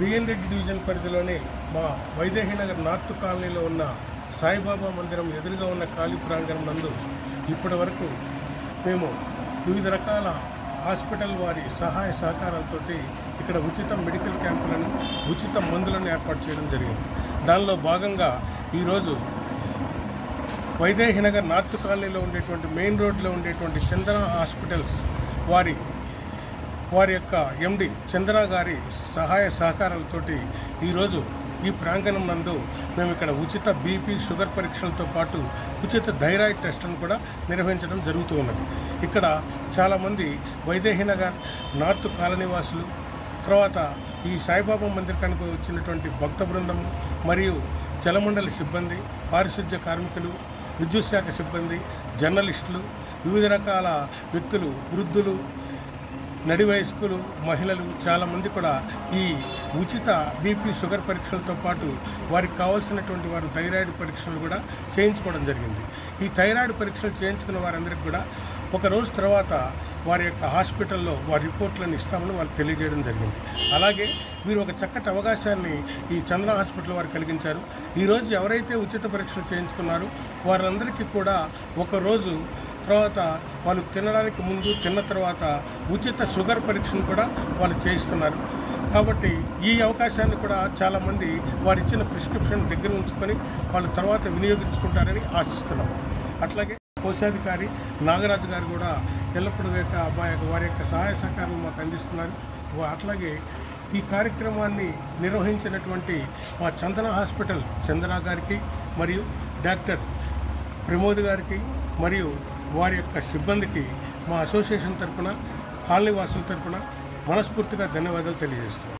B N Reddy division పరిధిలోని మా Vaidehi Nagar north కాలనీలో ఉన్న సాయిబాబా మందిరం ఎదురుగా ఉన్న ఖాళీ ప్రాంగణం నందు ఇప్పటి వరకు మేము వివిధ రకాల హాస్పిటల్ వారి సహాయ సహకారాలతోటి ఇక్కడ ఉచిత మెడికల్ క్యాంపులను ఉచిత మందులను ఏర్పాటు చేయడం జరిగింది దానిలో భాగంగా ఈరోజు వైదేహి నగర్ నార్త్ కాలనీలో ఉండేటువంటి మెయిన్ రోడ్లో ఉండేటువంటి చందన హాస్పిటల్స్ వారి వారి యొక్క ఎండి చంద్ర గారి సహాయ సహకారాలతోటి ఈరోజు ఈ ప్రాంగణం నందు మేము ఇక్కడ ఉచిత బీపీ షుగర్ పరీక్షలతో పాటు ఉచిత థైరాయిడ్ టెస్ట్ను కూడా నిర్వహించడం జరుగుతూ ఉన్నది ఇక్కడ చాలామంది వైదేహి నగర్ నార్త్ కాలనీ వాసులు తర్వాత ఈ సాయిబాబా మందిరానికి వచ్చినటువంటి భక్త బృందము మరియు జలమండలి సిబ్బంది పారిశుద్ధ్య కార్మికులు విద్యుత్ శాఖ సిబ్బంది జర్నలిస్టులు వివిధ రకాల వ్యక్తులు వృద్ధులు నడి వయస్కులు మహిళలు చాలామంది కూడా ఈ ఉచిత బీపీ షుగర్ పరీక్షలతో పాటు వారికి కావాల్సినటువంటి వారు థైరాయిడ్ పరీక్షలు కూడా చేయించుకోవడం జరిగింది ఈ థైరాయిడ్ పరీక్షలు చేయించుకున్న వారందరికీ కూడా ఒక రోజు తర్వాత వారి యొక్క హాస్పిటల్లో వారి రిపోర్ట్లను ఇస్తామని వాళ్ళు తెలియజేయడం జరిగింది అలాగే వీరు ఒక చక్కటి అవకాశాన్ని ఈ చంద్ర హాస్పిటల్ వారు కలిగించారు ఈరోజు ఎవరైతే ఉచిత పరీక్షలు చేయించుకున్నారో వారందరికీ కూడా ఒక రోజు తర్వాత వాళ్ళు తినడానికి ముందు తిన్న తర్వాత ఉచిత షుగర్ పరీక్షను కూడా వాళ్ళు చేయిస్తున్నారు కాబట్టి ఈ అవకాశాన్ని కూడా చాలామంది వారు ఇచ్చిన ప్రిస్క్రిప్షన్ దగ్గర ఉంచుకొని వాళ్ళు తర్వాత వినియోగించుకుంటారని ఆశిస్తున్నాం అట్లాగే కోశాధికారి నాగరాజు గారు కూడా ఎల్లప్పుడూ యొక్క అబ్బాయి వారి యొక్క సహాయ సహకారాలు మాకు అందిస్తున్నారు వా- అట్లాగే ఈ కార్యక్రమాన్ని నిర్వహించినటువంటి మా చందన హాస్పిటల్ చందన గారికి మరియు డాక్టర్ ప్రమోద్ గారికి మరియు వారి యొక్క సిబ్బందికి మా అసోసియేషన్ తరపున కాలనీ వాసుల తరపున మనస్ఫూర్తిగా ధన్యవాదాలు తెలియజేస్తున్నాం